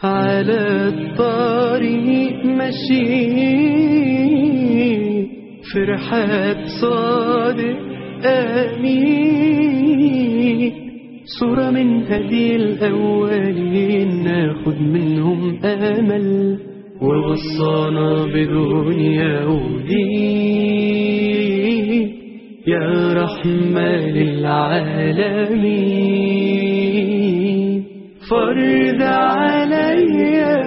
على الطريق ماشي فرحات صادق آمين صورة من هدي الأولين ناخد منهم أمل ووصانا بدنيا ودين يا رحمة للعالمين فرض عليا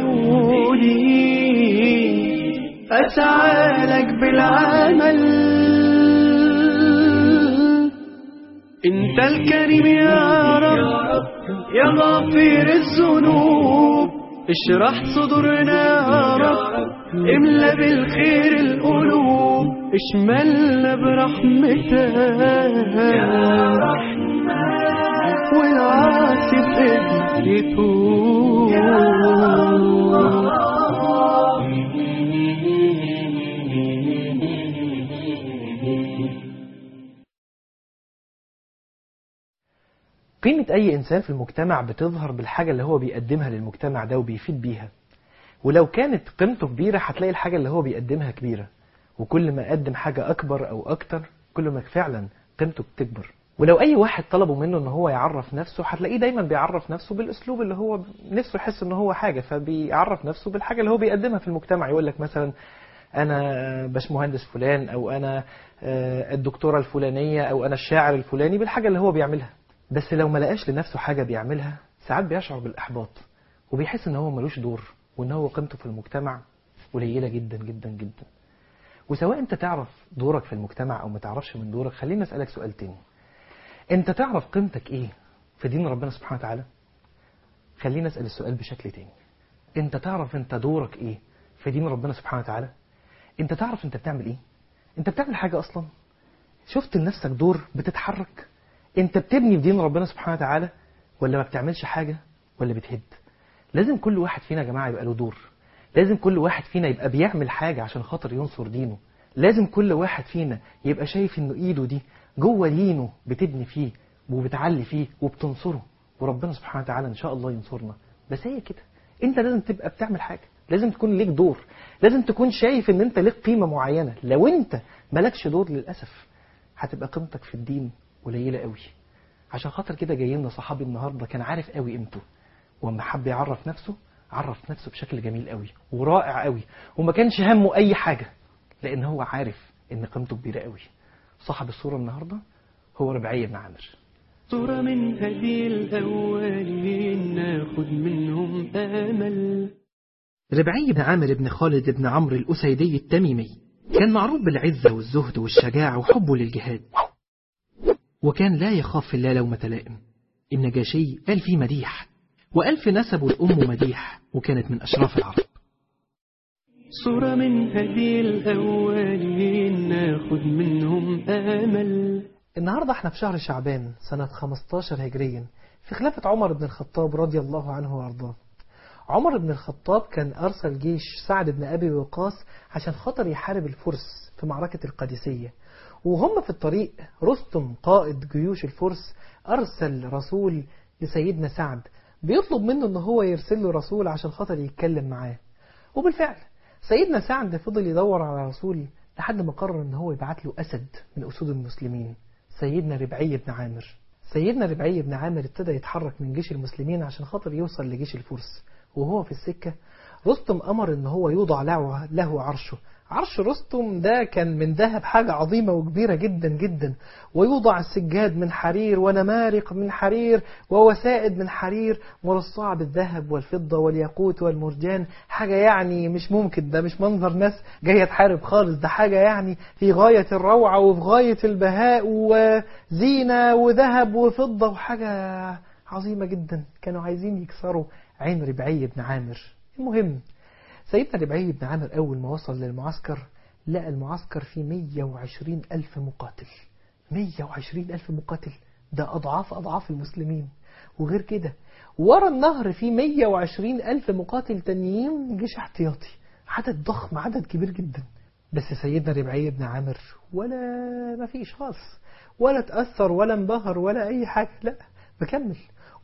ولي أسعى لك بالعمل انت الكريم يا رب يا غفير الذنوب اشرح صدورنا يا رب املا بالخير القلوب اشملنا برحمتك يا رحمن والعاصي بإذنك يتوب قيمة أي إنسان في المجتمع بتظهر بالحاجة اللي هو بيقدمها للمجتمع ده وبيفيد بيها ولو كانت قيمته كبيرة هتلاقي الحاجة اللي هو بيقدمها كبيرة وكل ما قدم حاجة أكبر أو أكتر كل ما فعلا قيمته بتكبر ولو أي واحد طلبوا منه إن هو يعرف نفسه هتلاقيه دايما بيعرف نفسه بالأسلوب اللي هو نفسه يحس إن هو حاجة فبيعرف نفسه بالحاجة اللي هو بيقدمها في المجتمع يقول لك مثلا أنا باشمهندس فلان أو أنا آه، الدكتورة الفلانية أو أنا الشاعر الفلاني بالحاجة اللي هو بيعملها بس لو ما لقاش لنفسه حاجة بيعملها ساعات بيشعر بالإحباط وبيحس إن هو ملوش دور وإن هو قيمته في المجتمع قليلة جدا جدا جدا وسواء أنت تعرف دورك في المجتمع أو ما تعرفش من دورك خليني أسألك سؤال تاني أنت تعرف قيمتك إيه في دين ربنا سبحانه وتعالى خليني أسأل السؤال بشكل تاني أنت تعرف أنت دورك إيه في دين ربنا سبحانه وتعالى أنت تعرف أنت بتعمل إيه أنت بتعمل حاجة أصلا شفت لنفسك دور بتتحرك انت بتبني في دين ربنا سبحانه وتعالى ولا ما بتعملش حاجة ولا بتهد لازم كل واحد فينا يا جماعة يبقى له دور لازم كل واحد فينا يبقى بيعمل حاجة عشان خاطر ينصر دينه لازم كل واحد فينا يبقى شايف انه ايده دي جوه دينه بتبني فيه وبتعلي فيه وبتنصره وربنا سبحانه وتعالى ان شاء الله ينصرنا بس هي كده انت لازم تبقى بتعمل حاجة لازم تكون ليك دور لازم تكون شايف ان انت ليك قيمة معينة لو انت مالكش دور للأسف هتبقى قيمتك في الدين قليلة قوي عشان خاطر كده جاي لنا صحابي النهارده كان عارف قوي قيمته واما حب يعرف نفسه عرف نفسه بشكل جميل قوي ورائع قوي وما كانش همه اي حاجه لان هو عارف ان قيمته كبيره قوي صاحب الصوره النهارده هو ربعي بن عامر صورة من هدي الأولين ناخد منهم أمل ربعي بن عامر بن خالد بن عمرو الأسيدي التميمي كان معروف بالعزة والزهد والشجاعة وحبه للجهاد وكان لا يخاف في الله لومة لائم النجاشي قال فيه مديح وقال في نسبه الأم مديح وكانت من أشراف العرب صورة من هدي الأولين ناخد منهم أمل النهاردة احنا في شهر شعبان سنة 15 هجريا في خلافة عمر بن الخطاب رضي الله عنه وارضاه عمر بن الخطاب كان أرسل جيش سعد بن أبي وقاص عشان خاطر يحارب الفرس في معركة القادسية وهم في الطريق رستم قائد جيوش الفرس أرسل رسول لسيدنا سعد بيطلب منه ان هو يرسل له رسول عشان خاطر يتكلم معاه وبالفعل سيدنا سعد فضل يدور على رسول لحد ما قرر ان هو يبعت له أسد من أسود المسلمين سيدنا ربعي بن عامر سيدنا ربعي بن عامر ابتدى يتحرك من جيش المسلمين عشان خاطر يوصل لجيش الفرس وهو في السكة رستم أمر ان هو يوضع له, له عرشه عرش رستم ده كان من ذهب حاجة عظيمة وكبيرة جدا جدا ويوضع السجاد من حرير ونمارق من حرير ووسائد من حرير مرصعة بالذهب والفضة والياقوت والمرجان حاجة يعني مش ممكن ده مش منظر ناس جاية تحارب خالص ده حاجة يعني في غاية الروعة وفي غاية البهاء وزينة وذهب وفضة وحاجة عظيمة جدا كانوا عايزين يكسروا عين ربعي بن عامر المهم سيدنا ربعي بن عامر أول ما وصل للمعسكر لقى المعسكر فيه 120 ألف مقاتل 120 ألف مقاتل ده أضعاف أضعاف المسلمين وغير كده ورا النهر فيه 120 ألف مقاتل تانيين جيش احتياطي عدد ضخم عدد كبير جدا بس سيدنا ربعي بن عامر ولا ما فيش خالص ولا تأثر ولا انبهر ولا أي حاجة لا مكمل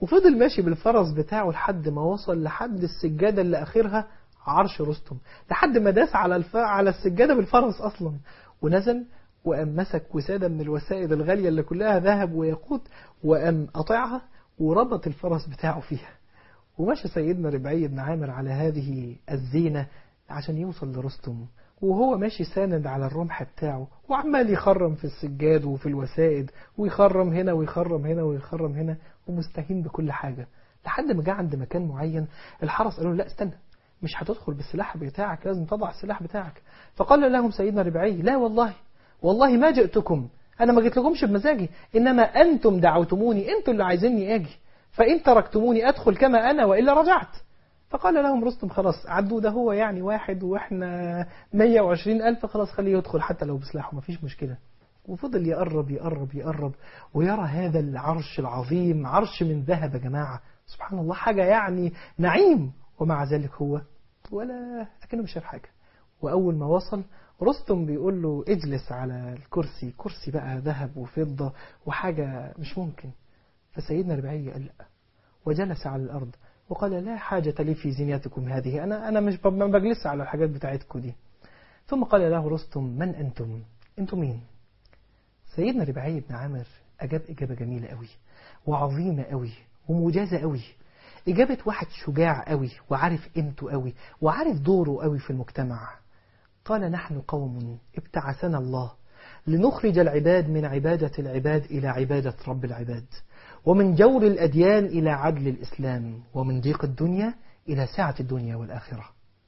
وفضل ماشي بالفرس بتاعه لحد ما وصل لحد السجادة اللي آخرها عرش رستم لحد ما داس على الف... على السجادة بالفرس أصلا ونزل وقام مسك وسادة من الوسائد الغالية اللي كلها ذهب وياقوت وقام قطعها وربط الفرس بتاعه فيها ومشى سيدنا ربعي بن عامر على هذه الزينة عشان يوصل لرستم وهو ماشي ساند على الرمح بتاعه وعمال يخرم في السجاد وفي الوسائد ويخرم هنا ويخرم هنا ويخرم هنا ومستهين بكل حاجة لحد ما جه عند مكان معين الحرس قالوا له لا استنى مش هتدخل بالسلاح بتاعك لازم تضع السلاح بتاعك فقال لهم سيدنا ربعي لا والله والله ما جئتكم أنا ما جيت لكمش بمزاجي إنما أنتم دعوتموني أنتم اللي عايزيني أجي فإن تركتموني أدخل كما أنا وإلا رجعت فقال لهم رستم خلاص عدوا ده هو يعني واحد وإحنا 120 ألف خلاص خليه يدخل حتى لو بسلاحه مفيش مشكلة وفضل يقرب يقرب يقرب ويرى هذا العرش العظيم عرش من ذهب يا جماعة سبحان الله حاجة يعني نعيم ومع ذلك هو ولا أكنه مش شايف حاجة وأول ما وصل رستم بيقول له اجلس على الكرسي كرسي بقى ذهب وفضة وحاجة مش ممكن فسيدنا ربعي قال لا وجلس على الأرض وقال لا حاجة لي في زينتكم هذه أنا أنا مش ما بجلس على الحاجات بتاعتكم دي ثم قال له رستم من أنتم أنتم مين سيدنا ربعي بن عامر أجاب إجابة جميلة قوي وعظيمة قوي وموجزة قوي إجابة واحد شجاع قوي وعارف قيمته قوي وعارف دوره قوي في المجتمع قال نحن قوم ابتعثنا الله لنخرج العباد من عبادة العباد إلى عبادة رب العباد ومن جور الأديان إلى عدل الإسلام ومن ضيق الدنيا إلى سعة الدنيا والآخرة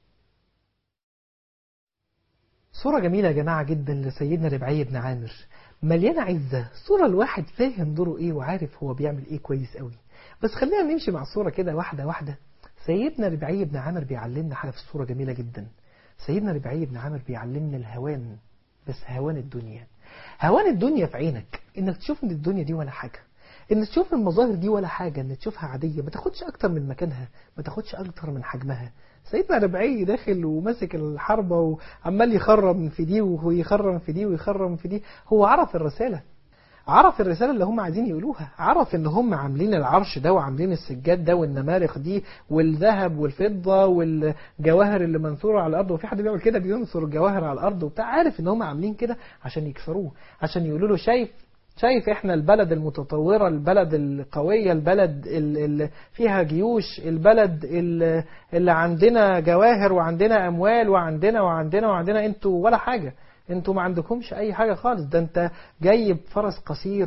صورة جميلة يا جماعة جدا لسيدنا ربعي بن عامر مليانة عزة صورة الواحد فاهم دوره إيه وعارف هو بيعمل إيه كويس قوي بس خلينا نمشي مع الصورة كده واحدة واحدة سيدنا ربعي بن عامر بيعلمنا حاجة في الصورة جميلة جدا سيدنا ربعي بن عامر بيعلمنا الهوان بس هوان الدنيا هوان الدنيا في عينك انك تشوف ان الدنيا دي ولا حاجة ان تشوف المظاهر دي ولا حاجة ان تشوفها عادية ما تاخدش اكتر من مكانها ما تاخدش اكتر من حجمها سيدنا ربعي داخل وماسك الحربة وعمال يخرم في دي ويخرم في دي ويخرم في دي هو عرف الرسالة عرف الرسالة اللي هم عايزين يقولوها عرف ان هم عاملين العرش ده وعاملين السجاد ده والنمارق دي والذهب والفضة والجواهر اللي منثورة على الأرض وفي حد بيعمل كده بينثر الجواهر على الأرض وبتاع عارف ان هم عاملين كده عشان يكسروه عشان يقولوا له شايف شايف احنا البلد المتطورة البلد القوية البلد اللي فيها جيوش البلد اللي عندنا جواهر وعندنا أموال وعندنا وعندنا وعندنا انتوا ولا حاجة انتوا ما عندكمش اي حاجة خالص ده انت جاي بفرس قصير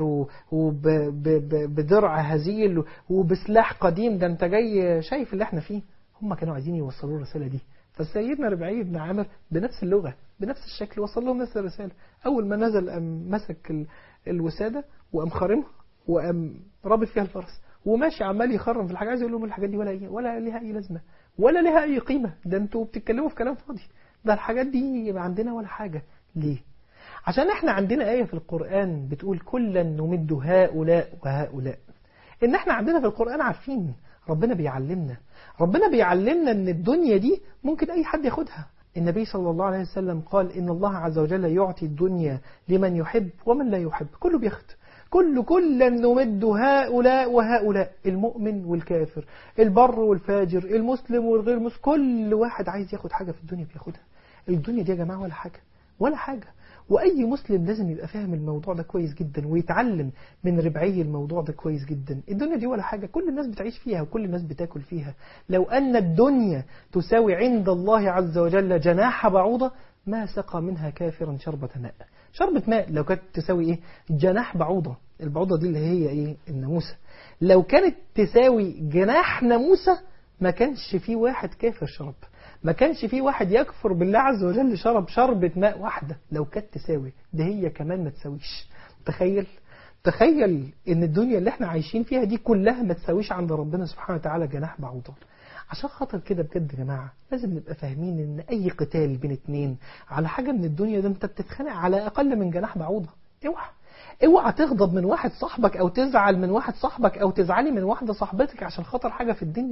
وبدرع هزيل وبسلاح قديم ده انت جاي شايف اللي احنا فيه هم كانوا عايزين يوصلوا الرسالة دي فسيدنا ربعي بن عامر بنفس اللغة بنفس الشكل وصل لهم نفس الرسالة أول ما نزل أم مسك الوسادة وقام خارمها وقام رابط فيها الفرس وماشي عمال يخرم في الحاجة عايز يقول لهم الحاجات دي ولا إيه ولا ليها أي لازمة ولا ليها أي قيمة ده انتوا بتتكلموا في كلام فاضي ده الحاجات دي عندنا ولا حاجة ليه؟ عشان احنا عندنا آية في القرآن بتقول كلا نمد هؤلاء وهؤلاء ان احنا عندنا في القرآن عارفين ربنا بيعلمنا ربنا بيعلمنا ان الدنيا دي ممكن اي حد ياخدها النبي صلى الله عليه وسلم قال ان الله عز وجل يعطي الدنيا لمن يحب ومن لا يحب كله بياخد كل كلا نمد هؤلاء وهؤلاء المؤمن والكافر البر والفاجر المسلم والغير مسلم كل واحد عايز ياخد حاجة في الدنيا بياخدها الدنيا دي يا جماعة ولا حاجة ولا حاجة وأي مسلم لازم يبقى فاهم الموضوع ده كويس جدا ويتعلم من ربعي الموضوع ده كويس جدا الدنيا دي ولا حاجة كل الناس بتعيش فيها وكل الناس بتاكل فيها لو أن الدنيا تساوي عند الله عز وجل جناح بعوضة ما سقى منها كافرا شربة ماء شربة ماء لو كانت تساوي إيه جناح بعوضة البعوضة دي اللي هي إيه الناموسة لو كانت تساوي جناح ناموسة ما كانش في واحد كافر شرب ما كانش في واحد يكفر بالله عز وجل شرب شربة ماء واحدة لو كانت تساوي ده هي كمان ما تساويش تخيل تخيل ان الدنيا اللي احنا عايشين فيها دي كلها ما تساويش عند ربنا سبحانه وتعالى جناح بعوضة عشان خاطر كده بجد يا جماعة لازم نبقى فاهمين ان اي قتال بين اتنين على حاجة من الدنيا ده انت بتتخانق على اقل من جناح بعوضة اوعى اوعى تغضب من واحد صاحبك او تزعل من واحد صاحبك او تزعلي من واحدة صاحبتك عشان خاطر حاجة في الدنيا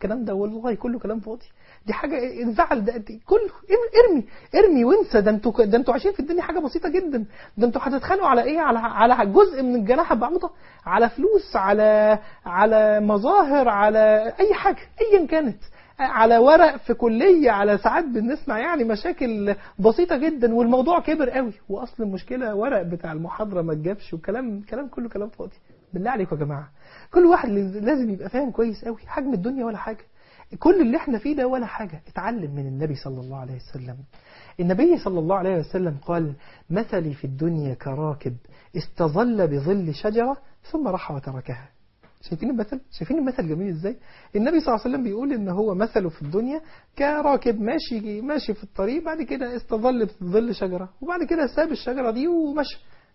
الكلام ده والله كله كلام فاضي دي حاجه الزعل ده دي كله ارمي ارمي وانسى ده انتوا ده انتوا عايشين في الدنيا حاجه بسيطه جدا ده انتوا هتتخانقوا على ايه على على جزء من الجناح بعوضه على فلوس على على مظاهر على اي حاجه ايا كانت على ورق في كلية على ساعات بنسمع يعني مشاكل بسيطة جدا والموضوع كبر قوي وأصل المشكلة ورق بتاع المحاضرة ما اتجابش وكلام كلام كله كلام فاضي بالله عليكم يا جماعة كل واحد لازم يبقى فاهم كويس قوي حجم الدنيا ولا حاجة كل اللي احنا فيه ده ولا حاجة اتعلم من النبي صلى الله عليه وسلم النبي صلى الله عليه وسلم قال مثلي في الدنيا كراكب استظل بظل شجرة ثم راح وتركها شايفين المثل شايفين المثل جميل ازاي النبي صلى الله عليه وسلم بيقول ان هو مثله في الدنيا كراكب ماشي ماشي في الطريق بعد كده استظل بظل شجره وبعد كده ساب الشجره دي ومشى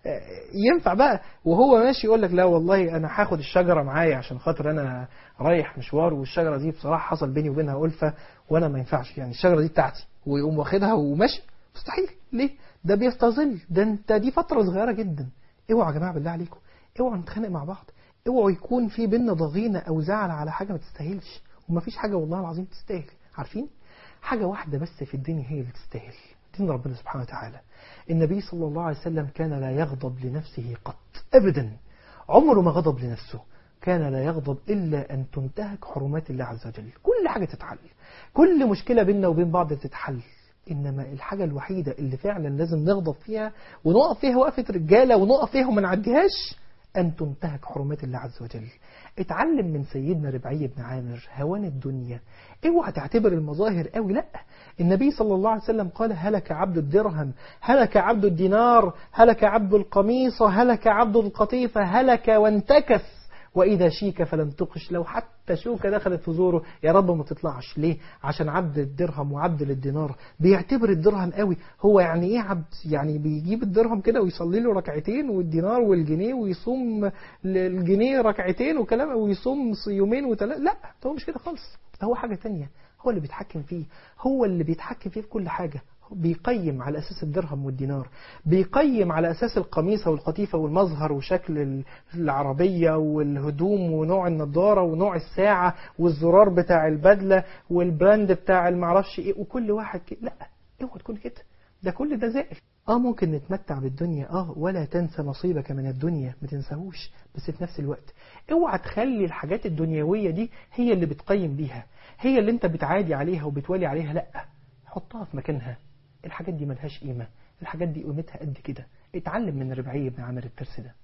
ينفع بقى وهو ماشي يقول لك لا والله انا هاخد الشجره معايا عشان خاطر انا رايح مشوار والشجره دي بصراحه حصل بيني وبينها ألفة وانا ما ينفعش يعني الشجره دي بتاعتي ويقوم واخدها وماشي مستحيل ليه ده بيستظل ده انت دي فتره صغيره جدا اوعوا يا جماعه بالله عليكم اوعوا نتخانق مع بعض اوعوا يكون في بينا ضغينه او زعل على حاجه ما تستاهلش ومفيش حاجه والله العظيم تستاهل عارفين حاجه واحده بس في الدنيا هي اللي تستاهل دين ربنا سبحانه وتعالى النبي صلى الله عليه وسلم كان لا يغضب لنفسه قط ابدا عمره ما غضب لنفسه كان لا يغضب إلا أن تنتهك حرمات الله عز وجل كل حاجة تتحل كل مشكلة بيننا وبين بعض تتحل إنما الحاجة الوحيدة اللي فعلا لازم نغضب فيها ونقف فيها وقفة رجالة ونقف فيها وما نعديهاش أن تنتهك حرمات الله عز وجل اتعلم من سيدنا ربعي بن عامر هوان الدنيا اوعى تعتبر المظاهر قوي لا النبي صلى الله عليه وسلم قال هلك عبد الدرهم هلك عبد الدينار هلك عبد القميصة هلك عبد القطيفة هلك وانتكس وإذا شيك فلم تقش لو حتى شوكة دخلت في زوره يا رب ما تطلعش ليه عشان عبد الدرهم وعبد للدينار بيعتبر الدرهم قوي هو يعني ايه عبد يعني بيجيب الدرهم كده ويصلي له ركعتين والدينار والجنيه ويصوم الجنيه ركعتين وكلام ويصوم يومين وثلاثة لا هو مش كده خالص هو حاجة تانية هو اللي بيتحكم فيه هو اللي بيتحكم فيه في كل حاجة بيقيم على أساس الدرهم والدينار بيقيم على أساس القميصة والقطيفة والمظهر وشكل العربية والهدوم ونوع النضارة ونوع الساعة والزرار بتاع البدلة والبراند بتاع المعرفش ايه وكل واحد كده لا اوعى تكون كده ده كل ده زائل اه ممكن نتمتع بالدنيا اه ولا تنسى نصيبك من الدنيا ما تنساهوش بس في نفس الوقت اوعى تخلي الحاجات الدنيوية دي هي اللي بتقيم بيها هي اللي انت بتعادي عليها وبتولي عليها لا حطها في مكانها الحاجات دي ملهاش قيمة الحاجات دي قيمتها قد كده اتعلم من ربعي بن عامر الترس ده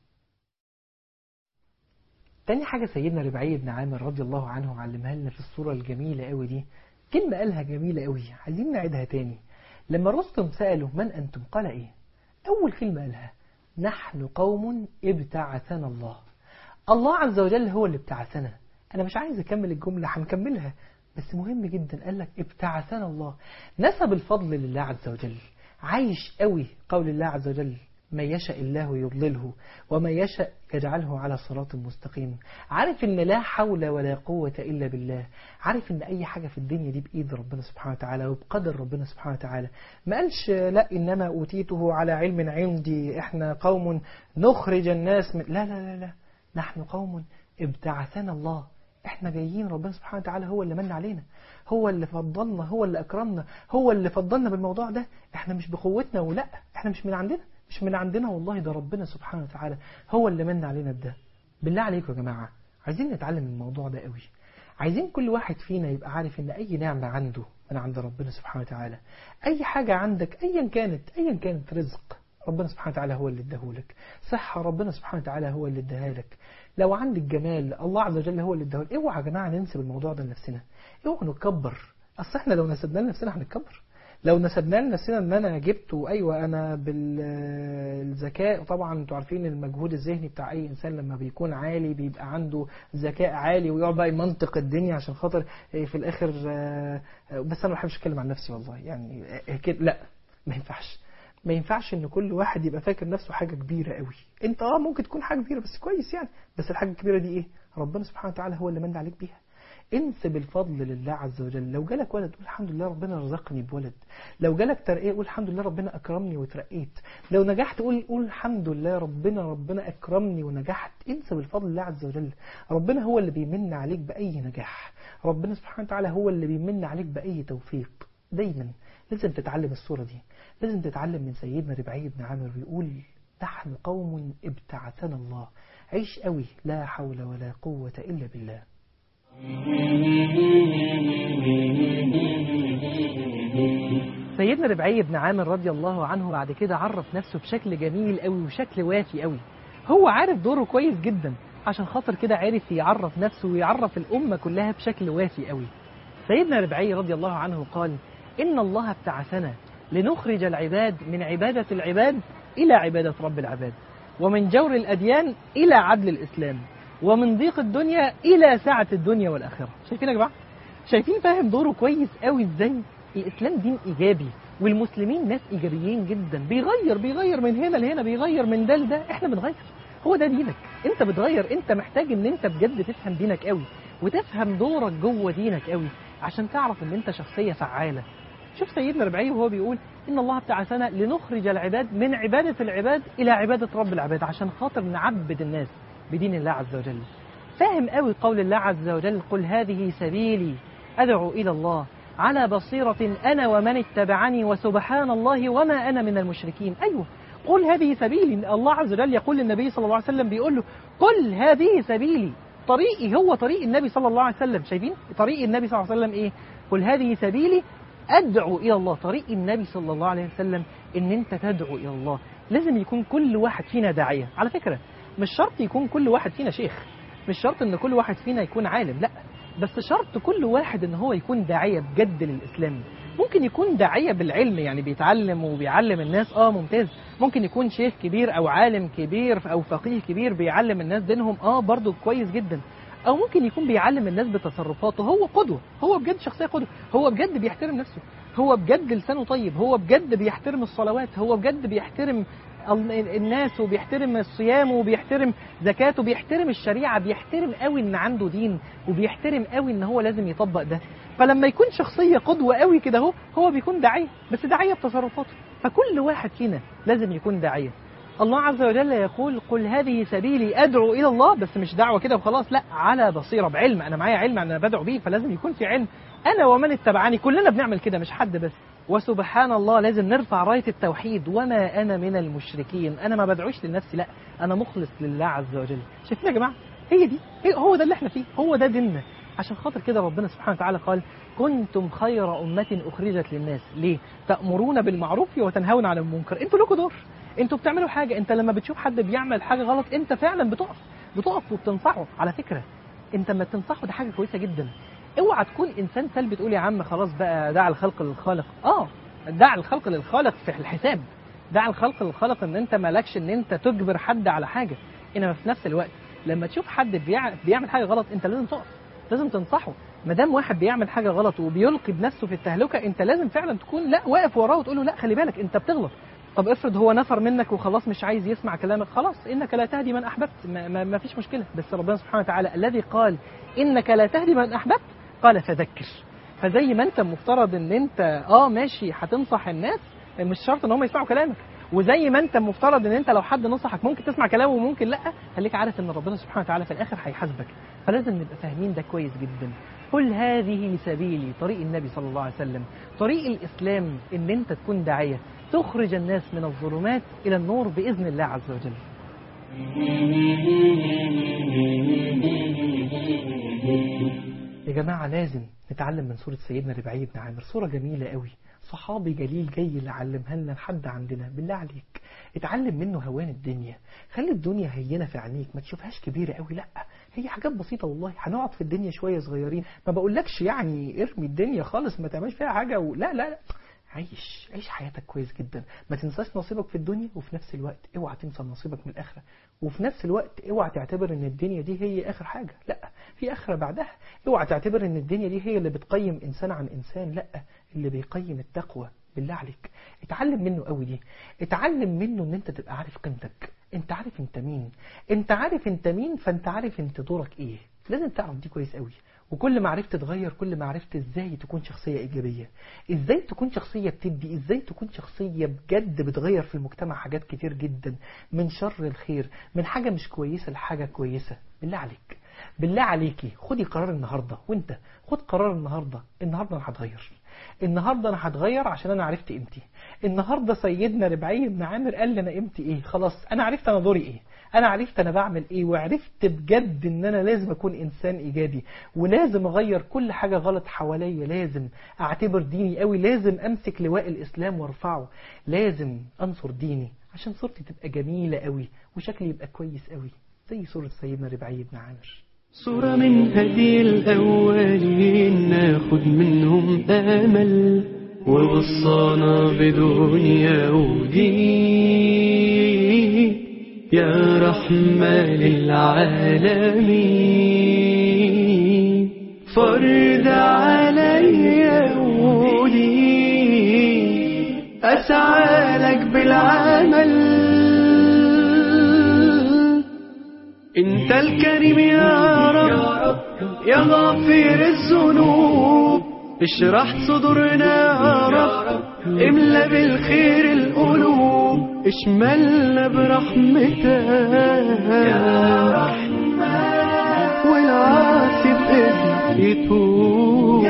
تاني حاجة سيدنا ربعي بن عامر رضي الله عنه علمها لنا في الصورة الجميلة قوي دي كلمة قالها جميلة قوي عايزين نعيدها تاني لما رستم سأله من أنتم قال إيه أول كلمة قالها نحن قوم ابتعثنا الله الله عز وجل هو اللي ابتعثنا أنا مش عايز أكمل الجملة هنكملها بس مهم جدا قال لك ابتعثنا الله نسب الفضل لله عز وجل عايش قوي قول الله عز وجل ما يشاء الله يضلله وما يشاء يجعله على صراط مستقيم عارف ان لا حول ولا قوة الا بالله عارف ان اي حاجة في الدنيا دي بايد ربنا سبحانه وتعالى وبقدر ربنا سبحانه وتعالى ما قالش لا انما اوتيته على علم عندي احنا قوم نخرج الناس من لا لا لا لا نحن قوم ابتعثنا الله احنا جايين ربنا سبحانه وتعالى هو اللي من علينا هو اللي فضلنا هو اللي اكرمنا هو اللي فضلنا بالموضوع ده احنا مش بقوتنا ولا احنا مش من عندنا مش من عندنا والله ده ربنا سبحانه وتعالى هو اللي من علينا بده بالله عليكم يا جماعة عايزين نتعلم الموضوع ده قوي عايزين كل واحد فينا يبقى عارف ان اي نعمة عنده من عند ربنا سبحانه وتعالى اي حاجة عندك ايا كانت ايا كانت رزق ربنا سبحانه وتعالى هو اللي اداهولك صحة ربنا سبحانه وتعالى هو اللي اداها لك لو عندك جمال الله عز وجل هو اللي اداهولك اوعى يا جماعة ننسب الموضوع ده لنفسنا اوعى نتكبر اصل احنا لو نسبناه لنفسنا هنتكبر لو نسبناه لنفسنا ان انا جبت وايوه انا بالذكاء طبعا انتوا عارفين المجهود الذهني بتاع اي انسان لما بيكون عالي بيبقى عنده ذكاء عالي ويقعد بقى يمنطق الدنيا عشان خاطر في الاخر بس انا ما بحبش اتكلم عن نفسي والله يعني كده لا ما ينفعش ما ينفعش ان كل واحد يبقى فاكر نفسه حاجة كبيرة قوي انت اه ممكن تكون حاجة كبيرة بس كويس يعني بس الحاجة الكبيرة دي ايه ربنا سبحانه وتعالى هو اللي من عليك بيها انسب الفضل لله عز وجل لو جالك ولد قول الحمد لله ربنا رزقني بولد لو جالك ترقية قول الحمد لله ربنا أكرمني وترقيت لو نجحت قول قول الحمد لله ربنا ربنا أكرمني ونجحت انسب الفضل لله عز وجل ربنا هو اللي بيمن عليك بأي نجاح ربنا سبحانه وتعالى هو اللي بيمن عليك بأي توفيق دايما لازم تتعلم الصورة دي لازم تتعلم من سيدنا ربعي بن عامر بيقول نحن قوم ابتعثنا الله عيش قوي لا حول ولا قوة إلا بالله سيدنا ربعي بن عامر رضي الله عنه بعد كده عرف نفسه بشكل جميل قوي وشكل وافي قوي هو عارف دوره كويس جدا عشان خاطر كده عارف يعرف نفسه ويعرف الأمة كلها بشكل وافي قوي سيدنا ربعي رضي الله عنه قال إن الله ابتعثنا لنخرج العباد من عبادة العباد إلى عبادة رب العباد ومن جور الأديان إلى عدل الإسلام ومن ضيق الدنيا إلى سعة الدنيا والآخرة شايفين يا جماعة؟ شايفين فاهم دوره كويس قوي إزاي؟ الإسلام دين إيجابي والمسلمين ناس إيجابيين جدا بيغير بيغير من هنا لهنا بيغير من ده لده إحنا بنغير هو ده دينك أنت بتغير أنت محتاج إن أنت بجد تفهم دينك قوي وتفهم دورك جوه دينك قوي عشان تعرف إن أنت شخصية فعالة شوف سيدنا ربعي وهو بيقول إن الله ابتعثنا لنخرج العباد من عبادة العباد إلى عبادة رب العباد عشان خاطر نعبد الناس بدين الله عز وجل فاهم قوي قول الله عز وجل قل هذه سبيلي أدعو إلى الله على بصيرة أنا ومن اتبعني وسبحان الله وما أنا من المشركين أيوه قل هذه سبيلي الله عز وجل يقول للنبي صلى الله عليه وسلم بيقول له قل هذه سبيلي طريقي هو طريق النبي صلى الله عليه وسلم شايفين طريق النبي صلى الله عليه وسلم إيه قل هذه سبيلي أدعو إلى الله طريق النبي صلى الله عليه وسلم إن أنت تدعو إلى الله لازم يكون كل واحد فينا داعية على فكرة مش شرط يكون كل واحد فينا شيخ مش شرط ان كل واحد فينا يكون عالم لا بس شرط كل واحد ان هو يكون داعية بجد للإسلام ممكن يكون داعية بالعلم يعني بيتعلم وبيعلم الناس اه ممتاز ممكن يكون شيخ كبير او عالم كبير او فقيه كبير بيعلم الناس دينهم اه برضو كويس جدا او ممكن يكون بيعلم الناس بتصرفاته هو قدوة هو بجد شخصية قدوة هو بجد بيحترم نفسه هو بجد لسانه طيب هو بجد بيحترم الصلوات هو بجد بيحترم الناس وبيحترم الصيام وبيحترم زكاته بيحترم الشريعة بيحترم قوي ان عنده دين وبيحترم قوي ان هو لازم يطبق ده فلما يكون شخصية قدوة قوي كده هو هو بيكون داعية بس داعية بتصرفاته فكل واحد فينا لازم يكون داعية الله عز وجل يقول قل هذه سبيلي أدعو إلى الله بس مش دعوة كده وخلاص لا على بصيرة بعلم أنا معايا علم أنا بدعو بيه فلازم يكون في علم أنا ومن اتبعني كلنا بنعمل كده مش حد بس وسبحان الله لازم نرفع راية التوحيد وما أنا من المشركين أنا ما بدعوش لنفسي لا أنا مخلص لله عز وجل شايفين يا جماعة هي دي هي هو ده اللي احنا فيه هو ده ديننا عشان خاطر كده ربنا سبحانه وتعالى قال كنتم خير أمة أخرجت للناس ليه تأمرون بالمعروف وتنهون عن المنكر انتوا لكم دور انتوا بتعملوا حاجة انت لما بتشوف حد بيعمل حاجة غلط انت فعلا بتقف بتقف وبتنصحه على فكرة انت لما تنصحه ده حاجة كويسة جدا اوعى تكون انسان سلبي تقول يا عم خلاص بقى دع الخلق للخالق اه دع الخلق للخالق في الحساب دع الخلق للخالق ان انت مالكش ان انت تجبر حد على حاجة انما في نفس الوقت لما تشوف حد بيعمل حاجة غلط انت لازم تقف لازم تنصحه ما دام واحد بيعمل حاجة غلط وبيلقي بنفسه في التهلكة انت لازم فعلا تكون لا واقف وراه وتقول له لا خلي بالك انت بتغلط طب افرض هو نفر منك وخلاص مش عايز يسمع كلامك خلاص انك لا تهدي من احببت ما, ما, ما فيش مشكلة بس ربنا سبحانه وتعالى الذي قال انك لا تهدي من احببت قال فذكر فزي ما انت مفترض ان انت اه ماشي هتنصح الناس مش شرط ان هم يسمعوا كلامك وزي ما انت مفترض ان انت لو حد نصحك ممكن تسمع كلامه وممكن لا خليك عارف ان ربنا سبحانه وتعالى في الاخر هيحاسبك فلازم نبقى فاهمين ده كويس جدا قل هذه سبيلي طريق النبي صلى الله عليه وسلم طريق الاسلام ان انت تكون داعيه تخرج الناس من الظلمات الى النور باذن الله عز وجل يا جماعة لازم نتعلم من سورة سيدنا ربعي بن عامر سورة جميلة قوي صحابي جليل جاي اللي علمها لنا لحد عندنا بالله عليك اتعلم منه هوان الدنيا خلي الدنيا هينة في عينيك ما تشوفهاش كبيرة قوي لا هي حاجات بسيطة والله هنقعد في الدنيا شوية صغيرين ما بقولكش يعني ارمي الدنيا خالص ما تعملش فيها حاجة و... لا لا لا عيش عيش حياتك كويس جدا ما تنساش نصيبك في الدنيا وفي نفس الوقت اوعى تنسى نصيبك من الآخرة وفي نفس الوقت اوعى تعتبر ان الدنيا دي هي آخر حاجة لا في آخرة بعدها اوعى تعتبر ان الدنيا دي هي اللي بتقيم إنسان عن إنسان لا اللي بيقيم التقوى بالله عليك اتعلم منه قوي دي اتعلم منه ان انت تبقى عارف قيمتك انت عارف انت مين انت عارف انت مين فانت عارف انت دورك ايه لازم تعرف دي كويس قوي وكل ما عرفت تتغير كل ما عرفت ازاي تكون شخصية ايجابية ازاي تكون شخصية بتدي ازاي تكون شخصية بجد بتغير في المجتمع حاجات كتير جدا من شر الخير من حاجة مش كويسة لحاجة كويسة بالله عليك بالله عليكي خدي قرار النهاردة وانت خد قرار النهاردة النهاردة انا هتغير النهاردة انا هتغير عشان انا عرفت قيمتي النهاردة سيدنا ربعي بن عامر قال لي انا قيمتي ايه خلاص انا عرفت انا دوري ايه انا عرفت انا بعمل ايه وعرفت بجد ان انا لازم اكون انسان ايجابي ولازم اغير كل حاجة غلط حواليا لازم اعتبر ديني قوي لازم امسك لواء الاسلام وارفعه لازم انصر ديني عشان صورتي تبقى جميلة قوي وشكلي يبقى كويس قوي زي صورة سيدنا ربعي بن عامر صورة من هدي الأولين ناخد منهم أمل ووصانا بدنيا ودين يا رحمة للعالمين فرد عليا ولي أسعى لك بالعمل انت الكريم يا رب يا غافر الذنوب اشرح صدورنا يا رب املا بالخير القلوب اشملنا برحمتك يا رحمن والعاصي باسمك يتوب